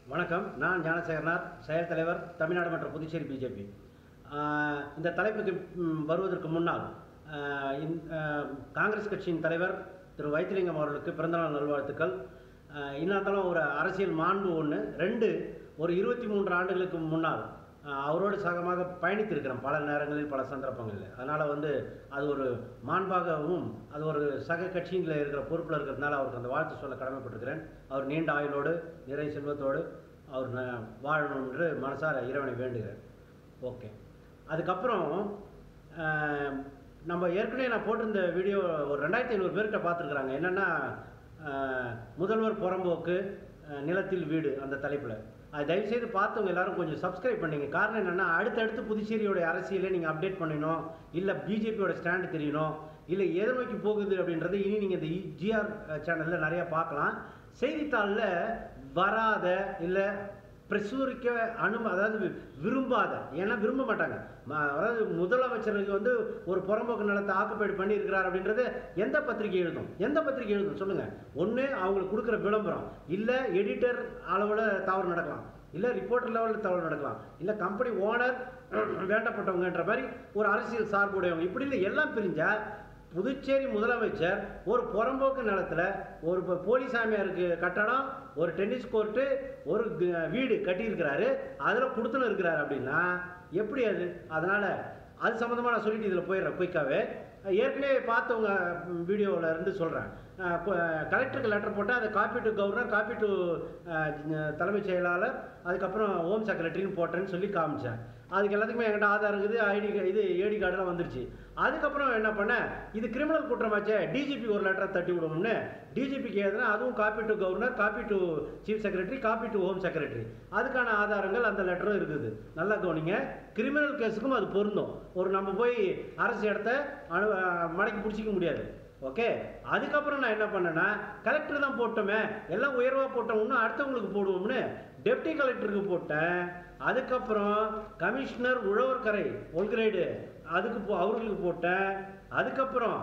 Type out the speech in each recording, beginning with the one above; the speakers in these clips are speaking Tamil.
வணக்கம் நான் ஞானசேகரனார் செயல் தலைவர் தமிழ்நாடு மற்றும் புதுச்சேரி பிஜேபி இந்த தலைப்புக்கு ம், வருவதற்கு முன்னால் ஆஹ், இந்த, ஆஹ், காங்கிரஸ் கட்சியின் தலைவர் திரு வைத்திலிங்கம் அவர்களுக்கு பிறந்தநாள் நல்வாழ்த்துக்கள் ஆஹ், இன்னும் ஒரு அரசியல் மாண்பு ஒன்று ரெண்டு ஒரு இருபத்தி மூன்று ஆண்டுகளுக்கு முன்னால் ஆஹ், அவரோடு சகமாக பயணித்திருக்கிறோம் பல நேரங்களில் பல சந்தர்ப்பங்களில் அதனால் வந்து அது ஒரு மாண்பாகவும் அது ஒரு சக கட்சியில் இருக்கிற பொறுப்பில் இருக்கிறதுனால அவருக்கு அந்த வாழ்த்து சொல்ல கடமைப்பட்டிருக்கிறேன் அவர் நீண்ட ஆயுளோடு நிறை செல்வத்தோடு அவர் ந- வாழணும் என்று மனசார இறைவனை வேண்டுகிறேன் ஓகே அதுக்கப்புறம் ஆஹ், நம்ம ஏற்கனவே நான் போட்டிருந்த வீடியோ ஒரு ரெண்டாயிரத்தி ஐநூறு பேர்கிட்ட பார்த்துருக்குறாங்க என்னென்னா முதல்வர் புறம்போக்கு ஆஹ், நிலத்தில் வீடு அந்த தலைப்பில் அது தயவுசெய்து பார்த்தவங்க எல்லாரும் கொஞ்சம் சப்ஸ்கிரைப் பண்ணீங்க காரணம் என்னென்னா அடுத்தடுத்து புதுச்சேரியோட அரசியலை நீங்கள் அப்டேட் பண்ணணும் இல்லை பிஜேபியோட ஸ்டாண்டு தெரியணும் இல்லை எதை நோக்கி போகுது அப்படின்றது இனி நீங்கள் இந்த ஜிஆர் சேனலில் நிறையா பார்க்கலாம் செய்தித்தாளில் வராத இல்லை பிரசுரிக்க அனு அதாவது வி- விரும்பாத ஏன்னா விரும்ப மாட்டாங்க ம- அதாவது முதலமைச்சருக்கு வந்து ஒரு புறம்போக்கு நிலத்தை ஆக்குப்பைடு பண்ணியிருக்கிறார் அப்படின்றது எந்த பத்திரிகை எழுதும் எந்த பத்திரிகை எழுதும் சொல்லுங்கள் ஒன்று அவங்களுக்கு கொடுக்குற விளம்பரம் இல்லை எடிட்டர் அளவில் தவறு நடக்கலாம் இல்லை ரிப்போர்ட்டர் லெவலில் தவறு நடக்கலாம் இல்லை கம்பெனி ஓனர் வேண்டப்பட்டவங்கன்ற மாதிரி ஒரு அரசியல் சார்புடையவங்க இப்படி இல்லை எல்லாம் பிரிஞ்சா புதுச்சேரி முதலமைச்சர் ஒரு புறம்போக்கு நிலத்துல ஒரு இப்போ போலிசாமியாருக்கு கட்டடம் ஒரு டென்னிஸ் கோர்ட்டு ஒரு க- வீடு கட்டியிருக்கிறாரு அதில் கொடுத்துன்னு இருக்கிறாரு அப்படின்னா எப்படி அது அதனால் அது சம்மந்தமாக நான் சொல்லிட்டு இதில் போயிடுறேன் குயிக்காகவே ஏற்கனவே பார்த்தவங்க வீடியோவில் இருந்து சொல்கிறேன் கலெக்டருக்கு லெட்டர் போட்டால் அதை copy to governor copy to தலைமைச் செயலாளர் அதுக்கப்புறம் ஹோம் செக்ரட்டரின்னு போட்டேன்னு சொல்லி காமிச்சேன் அதுக்கு எல்லாத்துக்குமே என்கிட்ட ஆதார் இருக்குது ஐடி இது ஏடி கார்டெல்லாம் வந்துருச்சு அதுக்கப்புறம் என்ன பண்ணேன் இது கிரிமினல் குற்றமாச்சே டிஜிபி ஒரு லெட்டரை தட்டி விடணும்னு டிஜிபிக்கு எதுனா அதுவும் copy to governor copy to chief secretary copy to home secretary அதுக்கான ஆதாரங்கள் அந்த லெட்டரும் இருக்குது நல்லா கவனிங்க கிரிமினல் கேஸுக்கும் அது பொருந்தும் ஒரு நம்ம போய் அரசு இடத்த அனு மடக்கி பிடிச்சிக்க முடியாது ஓகே அதுக்கப்புறம் நான் என்ன பண்ணேன்னா கலெக்டர் தான் போட்டோமே எல்லாம் உயர்வாக போட்டோம் இன்னும் அடுத்தவங்களுக்கு போடுவோம்னு டெப்டி கலெக்டருக்கு போட்டேன் அதுக்கப்புறம் கமிஷனர் உழவர்கரை ஒன்கிரேடு அதுக்கு போ அவர்களுக்கு போட்டேன் அதுக்கப்புறம்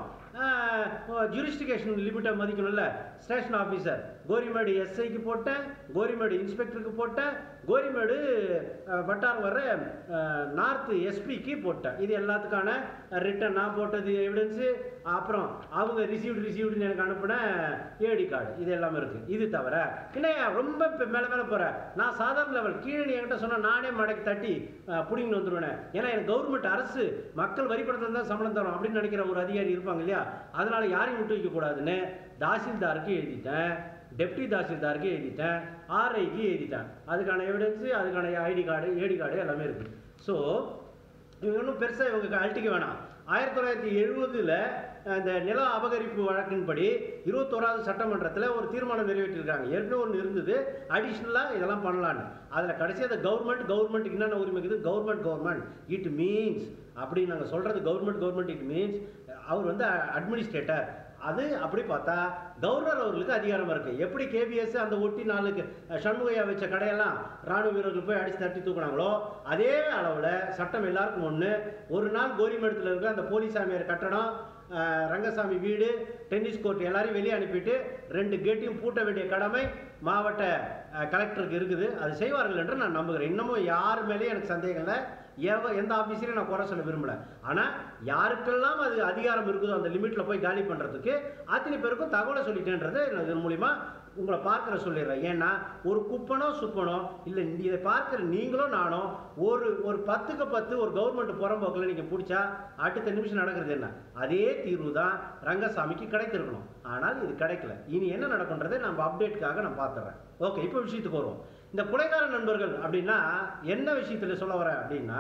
ஜூரிஸ்டிகேஷன் லிமிட்டை மதிக்கணும்ல ஸ்டேஷன் ஆஃபீஸர் கோரிமேடு எஸ்ஐக்கு போட்டேன் கோரிமேடு இன்ஸ்பெக்டருக்கு போட்டேன் கோரிமேடு அஹ், வட்டாரம் வர நார்த் எஸ்பிக்கு போட்டேன் இது எல்லாத்துக்கான ரிட்டன் நான் போட்டது எவிடன்ஸு அப்புறம் அவங்க ரிசீவ்டு ரிசீவ்டுன்னு எனக்கு அனுப்பின ஏடி கார்டு இது எல்லாமே இருக்குது இது தவிர என்னையா ரொம்ப இப்போ மேலே மேலே போகிறேன் நான் சாதாரண லெவல் கீழே நீ என்கிட்ட சொன்னால் நானே மடக்கி தட்டி பிடிங்கின்னு வந்துடுவேன் ஏன்னா எனக்கு கவர்மெண்ட் அரசு மக்கள் வரி பணத்தில் தான் சம்பளம் தரும் அப்படின்னு நினைக்கிற ஒரு அதிகாரி இருப்பாங்க இல்லையா அதனால யாரையும் விட்டு வைக்கக்கூடாதுன்னு தாசில்தாருக்கு எழுதிட்டேன் டெப்டி தாசில்தாருக்கு எழுதிட்டேன் ஆர்ஐக்கு எழுதிட்டேன் அதுக்கான எவிடன்ஸு அதுக்கான ஐடி கார்டு ஏடி கார்டு எல்லாமே இருக்குது ஸோ இவங்க ஒன்றும் பெருசாக இவங்க அழட்டிக்க வேணாம் ஆயிரத்தி தொள்ளாயிரத்தி எழுபதில் இந்த நில அபகரிப்பு வழக்கின்படி இருபத்தோராவது சட்டமன்றத்தில் ஒரு தீர்மானம் நிறைவேற்றிருக்காங்க ஏற்கனவே ஒன்று இருந்தது அடிஷ்னலாக இதெல்லாம் பண்ணலான்னு அதில் கடைசி அந்த கவர்மெண்ட் கவர்மெண்ட்டுக்கு என்னென்ன உரிமை இருக்குது கவர்மெண்ட் கவர்மெண்ட் இட் மீன்ஸ் அப்படி நாங்கள் சொல்கிறது கவர்மெண்ட் கவர்மெண்ட் இட் மீன்ஸ் அவர் வந்து அட்மினிஸ்ட்ரேட்டர் அது அப்படி பார்த்தா கவர்னர் அவர்களுக்கு அதிகாரம் இருக்கு எப்படி கேபிஎஸ் அந்த ஒட்டி நாளுக்கு சண்முகையா வச்ச கடையெல்லாம் ராணுவ வீரர்கள் போய் அடிச்சு தட்டி தூக்குனாங்களோ அதே அளவில் சட்டம் எல்லாருக்கும் ஒன்று ஒரு நாள் கோரிமேடத்தில் இருக்கிற அந்த போலிசாமியார் கட்டடம் அஹ், ரங்கசாமி வீடு டென்னிஸ் கோர்ட் எல்லாரையும் வெளியே அனுப்பிட்டு ரெண்டு கேட்டையும் பூட்ட வேண்டிய கடமை மாவட்ட அஹ், கலெக்டருக்கு இருக்குது அது செய்வார்கள் என்று நான் நம்புகிறேன் இன்னமும் யார் மேலேயும் எனக்கு சந்தேகம் இல்லை எவ எந்த ஆஃபீஸரையும் நான் குறை சொல்ல விரும்பல ஆனால் யாருக்கெல்லாம் அது அதிகாரம் இருக்குதோ அந்த லிமிட்டில் போய் காலி பண்ணுறதுக்கு அத்தனை பேருக்கும் தகவலை சொல்லிட்டேன்றது நான் இதன் மூலிமா உங்களை பார்க்குற சொல்லிடுறேன் ஏன்னா ஒரு குப்பனோ சுப்பனோ இல்லை இதை பார்க்குற நீங்களோ நானோ ஒரு ஒரு பத்துக்கு பத்து ஒரு கவர்மெண்ட் புறம்போக்கில் நீங்கள் பிடிச்சா அடுத்த நிமிஷம் நடக்கிறது என்ன அதே தீர்வு தான் ரங்கசாமிக்கு கிடைத்திருக்கணும் ஆனால் இது கிடைக்கல இனி என்ன நடக்குன்றதை நம்ம அப்டேட்டுக்காக நான் பார்த்துறேன் ஓகே இப்போ விஷயத்துக்கு வருவோம் இந்த கொலைகார நண்பர்கள் அப்படின்னா என்ன விஷயத்தில் சொல்ல வரேன் அப்படின்னா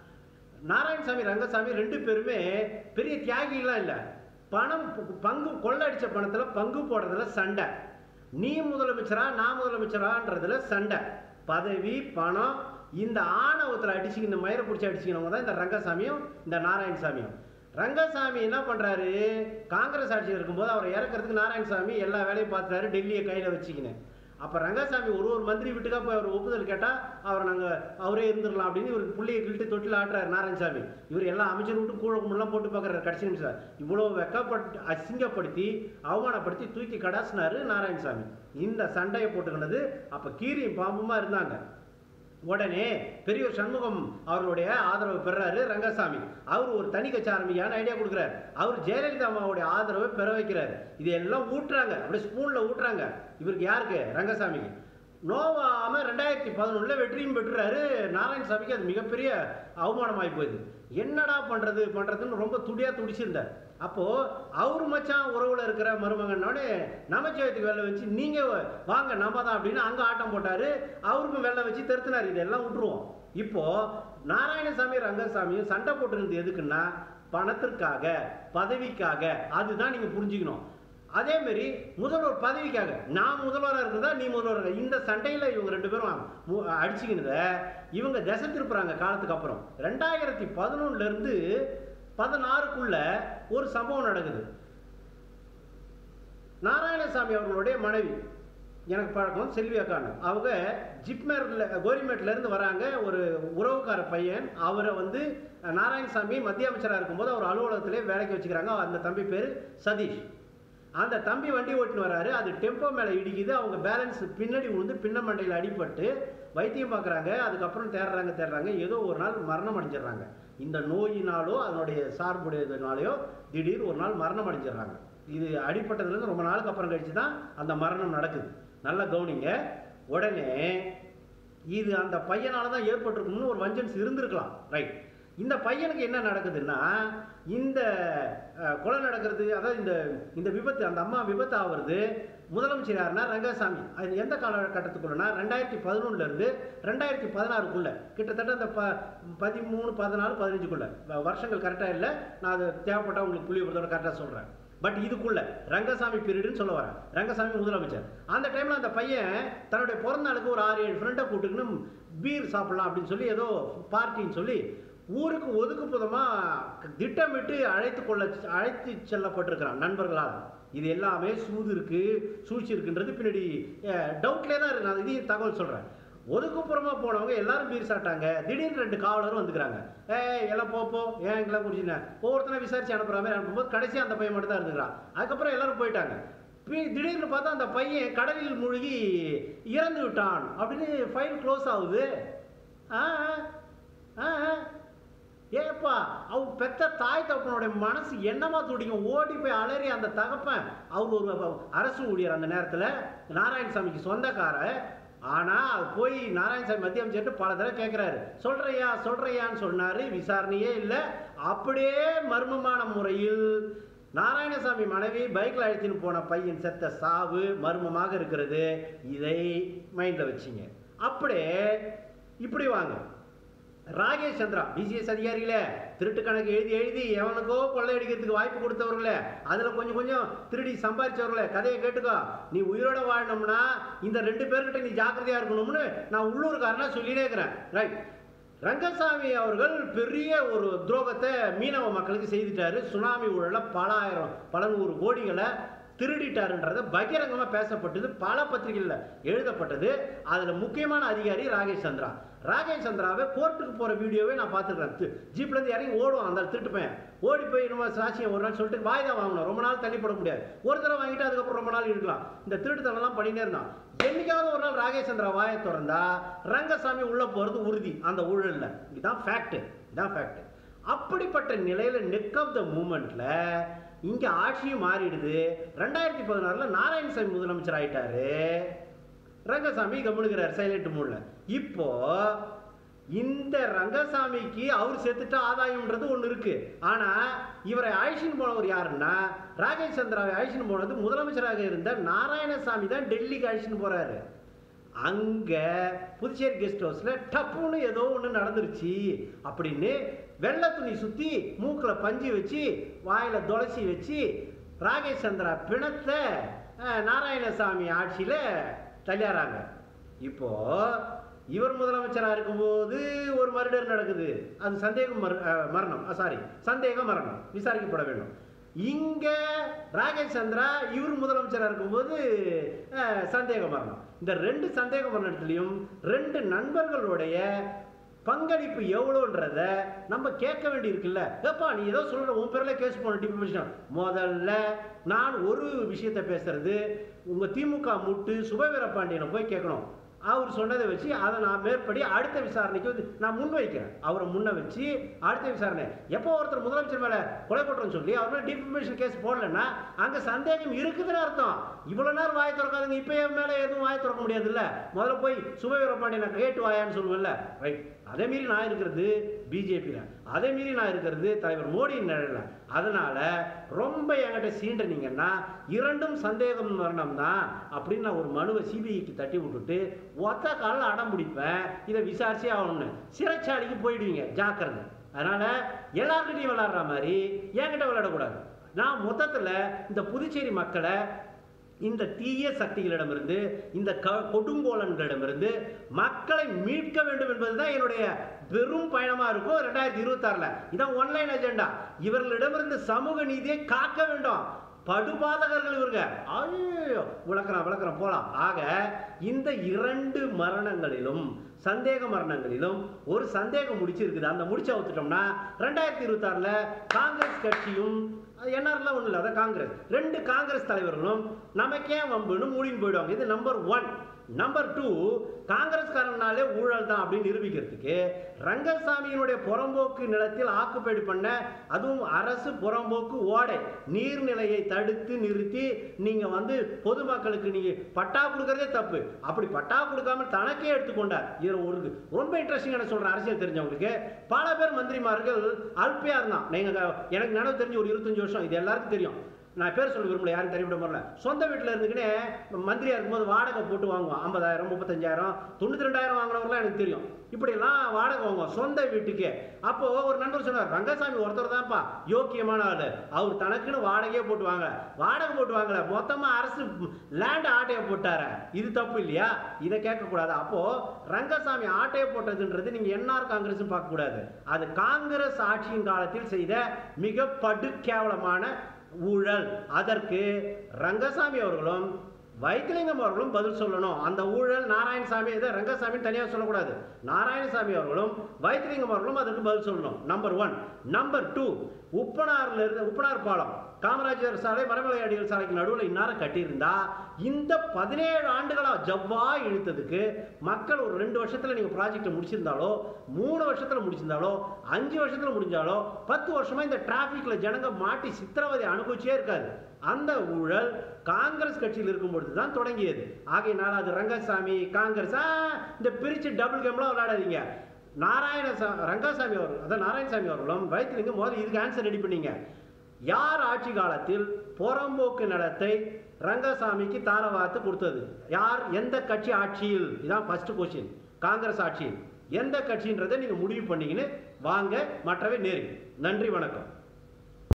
நாராயணசாமி ரங்கசாமி ரெண்டு பேருமே பெரிய தியாகிலாம் இல்லை பணம் ப- பங்கு கொள்ளடிச்ச பணத்தில் பங்கு போடுறதுல சண்டை நீ முதலமைச்சரா நான் முதலமைச்சரான்றதுல சண்டை பதவி பணம் இந்த ஆணவத்தில் அடிச்சுக்கின மயிரை பிடிச்சி அடிச்சுக்கினவங்க தான் இந்த ரங்கசாமியும் இந்த நாராயணசாமியும் ரங்கசாமி என்ன பண்ணுறாரு காங்கிரஸ் ஆட்சியில் இருக்கும்போது அவரை இறக்கிறதுக்கு நாராயணசாமி எல்லா வேலையும் பார்த்துட்டாரு டெல்லியை கையில் வச்சுக்கினேன் அப்போ ரங்கசாமி ஒரு ஒரு மந்திரி வீட்டுக்கா போய் அவர் ஒப்புதல் கேட்டால் அவர் நாங்கள் அவரே இருந்துடலாம் அப்படின்னு இவர் புள்ளியை கிழிட்டு தொட்டில் ஆட்டுறாரு நாராயணசாமி இவர் எல்லாம் அமைச்சர் விட்டு கூட கும்பலாம் போட்டு பார்க்குறாரு கடைசி நிமிஷம் இவ்வளோ வெக்கப்பட்டு அசிங்கப்படுத்தி அவமானப்படுத்தி தூக்கி கடாசினாரு நாராயணசாமி இந்த சண்டையை போட்டுக்கினது அப்போ கீரியும் பாம்புமா இருந்தாங்க உடனே பெரியவர் சண்முகம் அவர்களுடைய ஆதரவு பெறாரு ரங்கசாமி அவர் ஒரு தனி கட்சி ஆரம்பிக்கான ஐடியா கொடுக்குறாரு அவர் ஜெயலலிதா அம்மாவுடைய ஆதரவை பெற வைக்கிறார் இதையெல்லாம் ஊட்டுறாங்க அப்படியே ஸ்பூனில் ஊட்டுறாங்க இவருக்கு யாருக்கு ரங்கசாமிக்கு நோவாம ரெண்டாயிரத்தி பதினொன்றில் வெற்றியும் பெற்றுறாரு நாராயணசாமிக்கு அது மிகப்பெரிய அவமானமாகி போகுது என்னடா பண்ணுறது பண்ணுறதுன்னு ரொம்ப துடியாக துடிச்சிருந்தார் அப்போது அவர் மச்சான் உறவில் இருக்கிற மருமகனோடனே நமச்சிவாயத்துக்கு வெள்ளை வச்சு நீங்கள் வாங்க நம்ம தான் அப்படின்னு அங்கே ஆட்டம் போட்டார் அவருக்கும் வெள்ளை வச்சு தெருத்தினார் இதெல்லாம் விட்டுருவோம் இப்போது நாராயணசாமி ரங்கசாமியும் சண்டை போட்டுருந்தது எதுக்குன்னா பணத்திற்காக பதவிக்காக அதுதான் நீங்கள் புரிஞ்சுக்கணும் அதே மாதிரி முதல்வர் பதவிக்காக நான் முதல்வராக இருக்கிறதா நீ முதல்வராக இந்த சண்டையில் இவங்க ரெண்டு பேரும் மு- அடிச்சுக்கினத இவங்க திசை திருப்புறாங்க காலத்துக்கு அப்புறம் ரெண்டாயிரத்தி பதினொன்னுலேருந்து பதினாறுக்குள்ள ஒரு சம்பவம் நடக்குது நாராயணசாமி அவர்களுடைய மனைவி எனக்கு பழக்கம் செல்வி அக்கான்னு அவங்க ஜிப்மரில் கோரிமேட்லேருந்து வராங்க ஒரு உறவுக்கார பையன் அவரை வந்து நாராயணசாமி மத்திய அமைச்சராக இருக்கும்போது அவர் அலுவலகத்திலே வேலைக்கு வச்சுக்கிறாங்க அந்த தம்பி பேர் சதீஷ் அந்த தம்பி வண்டி ஓட்டின்னு வராரு அது டெம்போ மேலே இடிக்குது அவங்க பேலன்ஸ் பின்னாடி விழுந்து பின்ன மண்டையில் அடிபட்டு வைத்தியம் பார்க்குறாங்க அதுக்கப்புறம் தேடுறாங்க தேடுறாங்க ஏதோ ஒரு நாள் மரணம் அடைஞ்சிடுறாங்க இந்த நோயினாலோ அதனுடைய சார்புடையதுனாலையோ திடீர் ஒரு நாள் மரணம் அடைஞ்சிடுறாங்க இது அடிப்பட்டதுலேருந்து ரொம்ப நாளுக்கு அப்புறம் கழிச்சு தான் அந்த மரணம் நடக்குது நல்லா கவனிங்க உடனே இது அந்த பையனால தான் ஏற்பட்டிருக்கும்னு ஒரு வஞ்சன்ஸ் இருந்திருக்கலாம் ரைட் இந்த பையனுக்கு என்ன நடக்குதுன்னா இந்த அஹ், கொலை நடக்கிறது அதாவது இந்த இந்த விபத்து அந்த அம்மா விபத்து ஆகுறது முதலமைச்சர் யாருன்னா ரங்கசாமி அது எந்த காலகட்டத்துக்குள்ளனா ரெண்டாயிரத்தி பதினொன்னுலேருந்து ரெண்டாயிரத்தி பதினாறுக்குள்ள கிட்டத்தட்ட அந்த ப பதிமூணு பதினாலு பதினஞ்சுக்குள்ள வ- வருஷங்கள் கரெக்டாக இல்லை நான் அது தேவைப்பட்டா உங்களுக்கு புள்ளி விவரத்தோட கரெக்டாக சொல்கிறேன் பட் இதுக்குள்ள ரங்கசாமி பீரியடுன்னு சொல்ல வரேன் ரங்கசாமி முதலமைச்சர் அந்த டைமில் அந்த பையன் தன்னுடைய பிறந்த நாளுக்கு ஒரு ஆறு ஏழு ஃப்ரெண்டை கூட்டுக்குன்னு பீர் சாப்பிடலாம் அப்படின்னு சொல்லி ஏதோ பார்ட்டின்னு சொல்லி ஊருக்கு ஒதுக்குப்புறமாக திட்டமிட்டு அழைத்து கொள்ள அழைத்து செல்லப்பட்டிருக்கிறான் நண்பர்களால் இது எல்லாமே சூது இருக்கு சூழ்ச்சி இருக்குன்றது பின்னாடி டவுட்லேயே தான் இருக்கு நான் இதையும் தகவல் சொல்கிறேன் ஒதுக்குப்புறமா போனவங்க எல்லாரும் பீர் சாப்பிட்டாங்க திடீர்னு ரெண்டு காவலரும் வந்துக்கிறாங்க ஏய் எல்லாம் போ போ ஏன் எங்கெல்லாம் குடிச்சினேன் ஒவ்வொருத்தனை விசாரிச்சு அனுப்புற மாதிரி அனுப்பும்போது கடைசி அந்த பையன் மட்டும் தான் இருந்துக்கிறான் அதுக்கப்புறம் எல்லாரும் போயிட்டாங்க பி- திடீர்னு பார்த்தா அந்த பையன் கடலில் மூழ்கி இறந்து விட்டான் அப்படின்னு ஃபைல் க்ளோஸ் ஆகுது ஆ ஆ ஆ. ஏப்பா அவ பெத்த தாய் தகப்பனுடைய மனசு என்னமா துடிக்கும் ஓடி போய் அலறி அந்த தகப்பன் அவர் ஒரு அரசு ஊழியர் அந்த நேரத்தில் நாராயணசாமிக்கு சொந்தக்கார ஆனால் அது போய் நாராயணசாமி மத்திய அமைச்சர்கிட்ட பல தடவை கேட்குறாரு சொல்றியா சொல்றியான்னு சொன்னார் விசாரணையே இல்லை அப்படியே மர்மமான முறையில் நாராயணசாமி மனைவி பைக்கில் அழைச்சின்னு போன பையன் செத்த சாவு மர்மமாக இருக்கிறது இதை மைண்டில் வச்சிங்க அப்படியே இப்படி வாங்க ராகேஷ் சந்திரா பிசிஎஸ் அதிகாரிகளே திருட்டு கணக்கு எழுதி எழுதி எவனுக்கோ கொள்ளையடிக்கிறதுக்கு வாய்ப்பு கொடுத்தவர்களே அதில் கொஞ்சம் கொஞ்சம் திருடி சம்பாதிச்சவர்களே கதையை கேட்டுக்கோ நீ உயிரோட வாழணும்னா இந்த ரெண்டு பேர்கிட்ட நீ ஜாக்கிரதையாக இருக்கணும்னு நான் உள்ளூர்காரனா சொல்லினே இருக்கிறேன் ரைட் ரங்கசாமி அவர்கள் பெரிய ஒரு துரோகத்தை மீனவ மக்களுக்கு செய்துட்டாரு சுனாமி ஊழல பல ஆயிரம் பல நூறு கோடிகளை திருடிட்டாருன்றது பகிரங்கமாக பேசப்பட்டது பல பத்திரிகைகளில் எழுதப்பட்டது அதில் முக்கியமான அதிகாரி ராகேஷ் சந்திரா ராகேஷ் சந்திராவை கோர்ட்டுக்கு போகிற வீடியோவே நான் பார்த்துருக்கேன் ஜீப்லேருந்து இறங்கி ஓடுவான் அந்த திருட்டு பையன் ஓடி போய் நம்ம சாட்சியம் ஒரு நாள் சொல்லிட்டு வாய்தா வாங்கணும் ரொம்ப நாள் தள்ளி போட முடியாது ஒரு தடவை வாங்கிட்டு அதுக்கப்புறம் ரொம்ப நாள் இருக்கலாம் இந்த திருட்டுத்தனம்லாம் பண்ணினே இருந்தான் என்னைக்காவது ஒரு நாள் ராகேஷ் சந்திரா வாயை திறந்தா ரங்கசாமி உள்ளே போகிறது உறுதி அந்த ஊழலில் இதுதான் ஃபேக்ட் இதுதான் ஃபேக்ட் அப்படிப்பட்ட நிலையில் நெக் ஆஃப் த மூமெண்ட்டில் இங்கே ஆட்சியும் மாறிடுது ரெண்டாயிரத்தி பதினாறில் நாராயணசாமி முதலமைச்சர் ஆயிட்டாரு ரங்கசாமி கம்முனுக்கிறார் சைலண்ட் மூடில் இப்போ இந்த ரங்கசாமிக்கு அவர் செத்துட்டா ஆதாயம்ன்றது ஒன்று இருக்கு ஆனா இவரை அழைச்சின்னு போனவர் யாருன்னா ராகேஷ் சந்திராவை அழைச்சின்னு போனது முதலமைச்சராக இருந்த நாராயணசாமி தான் டெல்லிக்கு அழைச்சின்னு போறாரு அங்க புதுச்சேரி கெஸ்ட் ஹவுஸ்ல டப்புன்னு ஏதோ ஒன்று நடந்துருச்சு அப்படின்னு வெள்ளை துணி சுத்தி மூக்குல பஞ்சு வச்சு வாயில துளசி வச்சு ராகேஷ் சந்திரா பிணத்தை அஹ், நாராயணசாமி ஆட்சியில தள்ளியாராங்க இப்போ இவர் முதலமைச்சராக இருக்கும்போது ஒரு மர்டர் நடக்குது அது சந்தேகம் மர- அஹ், மரணம் சாரி சந்தேக மரணம் விசாரிக்கப்பட வேண்டும் இங்க ராகேஷ் சந்திரா இவர் முதலமைச்சராக இருக்கும்போது அஹ், சந்தேக மரணம் இந்த ரெண்டு சந்தேக மரணத்திலையும் ரெண்டு நண்பர்களுடைய பங்களிப்பு எவ்வளோன்றத நம்ம கேட்க வேண்டியிருக்குல்ல ஏப்பா நீ ஏதோ சொல்ற உன் பேர்ல கேஸ் போன டிஃபமேஷன் முதல்ல நான் ஒரு விஷயத்தை பேசுறது உங்க திமுக முட்டு சுபவீர பாண்டியனை போய் கேட்கணும் அவர் சொன்னதை வச்சு அதை நான் மேற்படி அடுத்த விசாரணைக்கு வந்து நான் முன் வைக்கிறேன் அவரை முன்ன வச்சு அடுத்த விசாரணை எப்போ ஒருத்தர் முதலமைச்சர் மேல கொலை குற்றம் சொல்லி அவர் மேல டிஃபமேஷன் கேஸ் போடலன்னா அங்க சந்தேகம் இருக்குதுன்னு அர்த்தம் இவ்வளவு நேரம் வாய் திறக்காதுங்க இப்போ என் மேல எதுவும் வாய் திறக்க முடியாதுல்ல முதல்ல போய் சுபவீர பாண்டியனை கேட்டு வாயான்னு சொல்லுவேன்ல ரைட் அதே மீறி நான் இருக்கிறது பிஜேபியில் அதே மீறி நான் இருக்கிறது தலைவர் மோடியின் நிழல்ல அதனால ரொம்ப என்கிட்ட சீண்டனீங்கன்னா இரண்டும் சந்தேகம் மரணம் தான் அப்படின்னு நான் ஒரு மனுவை சிபிஐக்கு தட்டி விட்டுட்டு ஒத்த காலில் அடம் பிடிப்பேன் இதை விசாரிச்சே ஆகணும்னு சிறைச்சாலைக்கு போயிடுவீங்க ஜாக்கிரதை அதனால எல்லார்கிட்டையும் விளையாடுற மாதிரி என்கிட்ட விளையாடக்கூடாது நான் மொத்தத்தில் இந்த புதுச்சேரி மக்களை இந்த தீய சக்திகளிடமிருந்து இந்த க கொடுங்கோலன்களிடமிருந்து மக்களை மீட்க வேண்டும் என்பதுதான் என்னுடைய பெரும் பயணமா இருக்கும் ரெண்டாயிரத்தி இருபத்தாறுல இதான் ஒன்லைன் அஜெண்டா இவர்களிடமிருந்து சமூக நீதியை காக்க வேண்டும் படுபாதகர்கள் இவருங்க ஐயோ விளக்குறேன் விளக்குறேன் போலாம் ஆக இந்த இரண்டு மரணங்களிலும் சந்தேக மரணங்களிலும் ஒரு சந்தேகம் முடிச்சிருக்குது அந்த முடிச்ச ஒத்துட்டோம்னா ரெண்டாயிரத்தி இருபத்தாறுல காங்கிரஸ் கட்சியும் என்ஆர்லாம் ஒன்றும் இல்லை அதான் காங்கிரஸ் ரெண்டு காங்கிரஸ் தலைவர்களும் நமக்கே வம்புன்னு மூடின்னு போயிடுவாங்க இது நம்பர் ஒன் நம்பர் டூ காங்கிரஸ்காரனாலே ஊழல் தான் அப்படின்னு நிரூபிக்கிறதுக்கு ரங்கசாமியினுடைய புறம்போக்கு நிலத்தில் ஆக்குப்பைடு பண்ண அதுவும் அரசு புறம்போக்கு ஓடை நீர்நிலையை தடுத்து நிறுத்தி நீங்க வந்து பொதுமக்களுக்கு நீங்க பட்டா கொடுக்கறதே தப்பு அப்படி பட்டா கொடுக்காம தனக்கே எடுத்துக்கொண்டார் இதுல ஒரு ரொம்ப இன்ட்ரெஸ்டிங்கான சொல்றேன் அரசியல் தெரிஞ்சவங்களுக்கு பல பேர் மந்திரிமார்கள் அல்பையா இருந்தான் நீங்க எனக்கு நினைவு தெரிஞ்சு ஒரு இருபத்தஞ்சு வருஷம் இது எல்லாருக்கும் தெரியும் நான் பேர் சொல்ல விரும்பல யாரும் தெரியவிட முடியல சொந்த வீட்டில் இருந்துக்கினே மந்திரியா இருக்கும்போது வாடகை போட்டு வாங்குவோம் ஐம்பதாயிரம் முப்பத்தஞ்சாயிரம் தொண்ணூத்தி ரெண்டாயிரம் வாங்கினவங்களாம் எனக்கு தெரியும் இப்படியெல்லாம் வாடகை வாங்குவோம் சொந்த வீட்டுக்கே அப்போ ஒரு நண்பர் சொன்னார் ரங்கசாமி ஒருத்தர் தான்ப்பா யோக்கியமான ஆளு அவர் தனக்குன்னு வாடகையே போட்டு வாங்கல வாடகை போட்டு வாங்கல மொத்தமா அரசு லேண்ட் ஆட்டையை போட்டாரு இது தப்பு இல்லையா இதை கேட்கக்கூடாது அப்போ ரங்கசாமி ஆட்டையை போட்டதுன்றது நீங்க என்ஆர் காங்கிரஸ் பார்க்க கூடாது அது காங்கிரஸ் ஆட்சியின் காலத்தில் செய்த மிக படு கேவலமான ஊழல் அதற்கு ரங்கசாமி அவர்களும் வைத்திலிங்கம் அவர்களும் பதில் சொல்லணும் அந்த ஊழல் நாராயணசாமி இதை ரங்கசாமி தனியாக சொல்லக்கூடாது நாராயணசாமி அவர்களும் வைத்திலிங்கம் அவர்களும் அதற்கு பதில் சொல்லணும் நம்பர் ஒன் நம்பர் டூ உப்பனார்ல இருந்து உப்பனார் பாலம் காமராஜர் சாலை மரமலை அடிகள் சாலைக்கு நடுவில் இந்நேரம் கட்டியிருந்தா இந்த பதினேழு ஆண்டுகளா ஜவ்வா இழுத்ததுக்கு மக்கள் ஒரு ரெண்டு வருஷத்துல நீங்க ப்ராஜெக்டை முடிச்சிருந்தாலோ மூணு வருஷத்துல முடிச்சிருந்தாலோ அஞ்சு வருஷத்துல முடிஞ்சாலோ பத்து வருஷமா இந்த டிராபிக்ல ஜனங்க மாட்டி சித்திரவதை அனுபவிச்சே இருக்காது அந்த ஊழல் காங்கிரஸ் கட்சியில் இருக்கும் பொழுது தான் தொடங்கியது ஆகையினால அது ரங்கசாமி காங்கிரஸ் ஆ, இந்த பிரிச்சு டபுள் கேம்லாம் விளையாடாதீங்க நாராயணசா ரங்கசாமி அவர்கள் அதான் நாராயணசாமி அவர்களும் வைத்திலிங்க முதல்ல இதுக்கு ஆன்சர் ரெடி பண்ணீங்க யார் ஆட்சி காலத்தில் புறம்போக்கு நிலத்தை ரங்கசாமிக்கு தாரவாத்து கொடுத்தது யார் எந்த கட்சி ஆட்சியில் இதான் ஃபர்ஸ்ட் கொஸ்டின் காங்கிரஸ் ஆட்சியில் எந்த கட்சின்றதை நீங்க முடிவு பண்ணீங்கன்னு வாங்க மற்றவை நேரு நன்றி வணக்கம்